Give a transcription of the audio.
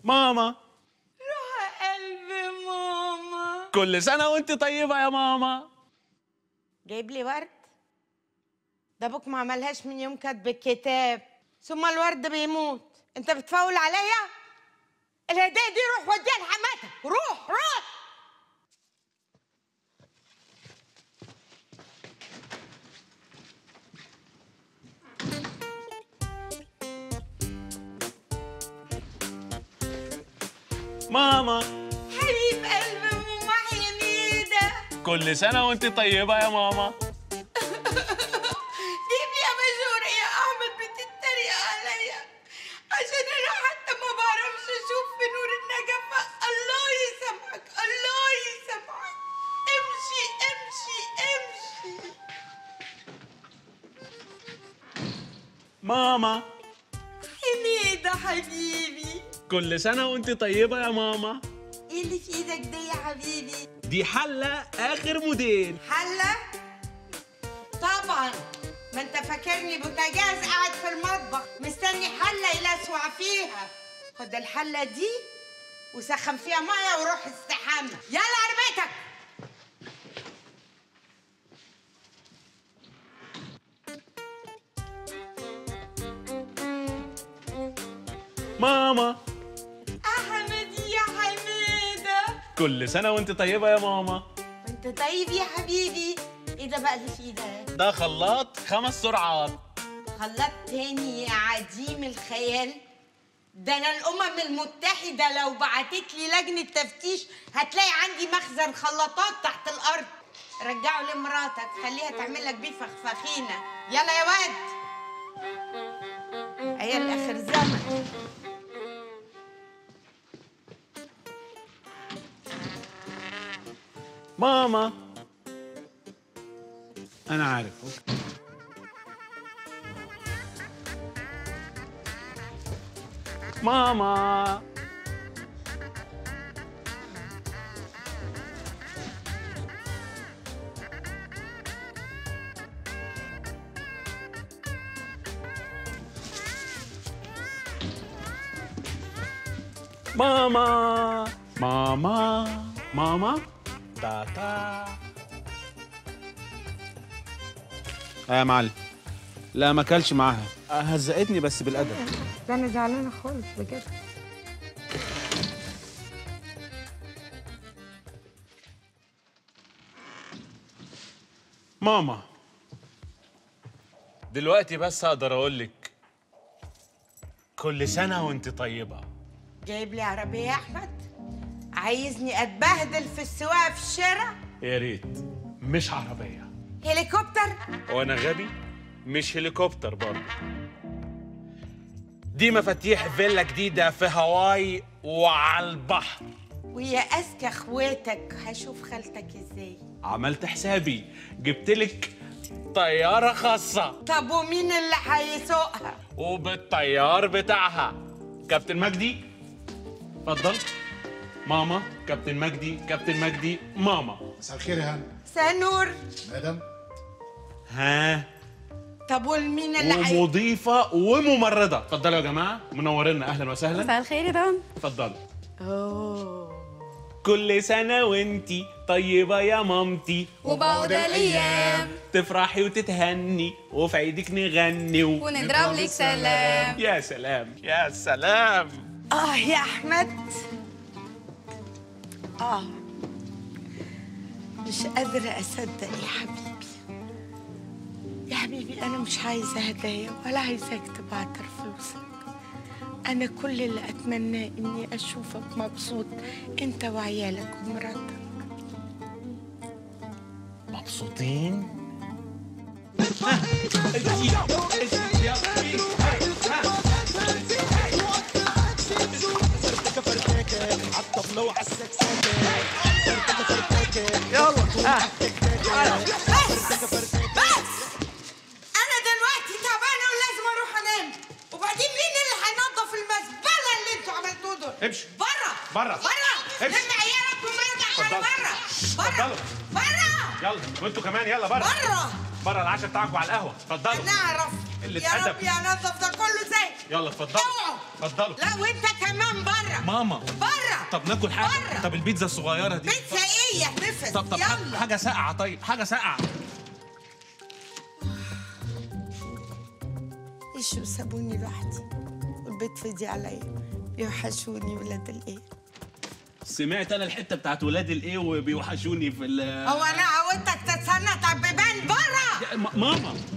ماما روح قلبي ماما كل سنة وانت طيبة يا ماما جايب لي ورد ده ابوك ما عملهاش من يوم كاتب الكتاب ثم الورد بيموت انت بتفول عليا الهديه دي روح وديها لحماتك روح روح ماما حبيب قلبي ماما حميده كل سنة وانت طيبة يا ماما جيب لي يا مجور يا احمد بتتريق عليا عشان انا حتى ما بعرفش اشوف في نور النجفه الله يسامحك الله يسامحك امشي امشي امشي ماما حميده حبيبي كل سنة وانت طيبة يا ماما ايه اللي في ايدك ده يا حبيبي دي حلة آخر موديل حله طبعا ما انت فاكرني بوتاجاز قاعد في المطبخ مستني حله يلسوع فيها خد الحله دي وسخن فيها ميه وروح استحمى يلا عربيتك ماما احمد يا حميده كل سنة وانت طيبة يا ماما انت طيب يا حبيبي ايه ده بقى اللي في ايدك ده خلاط خمس سرعات خلاط تاني يا عديم الخيال ده انا الامم المتحده لو بعتت لي لجنه تفتيش هتلاقي عندي مخزن خلاطات تحت الارض رجعه لمراتك خليها تعمل لك بيه فخفخينه يلا يا واد عيال اخر زمن ماما أنا عارف أوكي. ماما ماما ماما ماما تاتا آه يا معلم لا ما اكلش معاها آه، هزقتني بس بالادب ده انا زعلانه خالص بجد ماما دلوقتي بس اقدر اقول لك كل سنه وانت طيبه جايب لي عربيه يا احمد عايزني اتبهدل في السواقه في الشارع يا ريت مش عربيه هليكوبتر وانا غبي مش هليكوبتر برضه دي مفاتيح فيلا جديده في هواي وعلى البحر ويا اذكى اخواتك هشوف خالتك ازاي عملت حسابي جبت لك طياره خاصه طب ومين اللي هيسوقها وبالطيار بتاعها كابتن مجدي اتفضل ماما كابتن مجدي كابتن مجدي ماما مساء الخير يا هاني سنور مدام ها طب والمين اللي هي ومضيفه وممرضه اتفضلوا يا جماعه منورينا اهلا وسهلا مساء الخير يا دون اتفضلوا اوه كل سنه وانتي طيبه يا مامتي وبعد الايام تفرحي وتتهني وفي عيدك نغني و... ونضرب لك سلام يا سلام يا سلام اه يا احمد اه مش قادرة أصدق يا حبيبي يا حبيبي أنا مش عايزة هدايا ولا عايزاك تبعتر فلوسك أنا كل اللي أتمناه إني أشوفك مبسوط أنت وعيالك ومراتك مبسوطين أنا دلوقتي تعبانة ولازم أروح أنام وبعدين مين اللي هينظف المزبلة اللي أنتوا عملتوه دول؟ امشي. برا برا. برا امشي. لم عيالك ومراتك اتفضلوا. برا برا اتفضلوا. برا يلا وانتوا كمان يلا بره برا بره العشاء بتاعكم على القهوه اتفضلوا نعرف قلة يا أدب. رب يا نظف ده كله زي يلا اتفضلوا اوعوا. اتفضلوا لا وانت كمان بره ماما بره طب ناكل حاجه بره. طب البيتزا الصغيره دي بيتزا ايه يا نفس طب طب يلا حاجه ساقعه طيب حاجه ساقعه ايش سابوني لوحدي والبيت فضي عليا بيوحشوني ولاد الايه سمعت انا الحته بتاعت ولاد الايه وبيوحشوني في ال هو انا عودتك تتسنط على البيبان بره م- ماما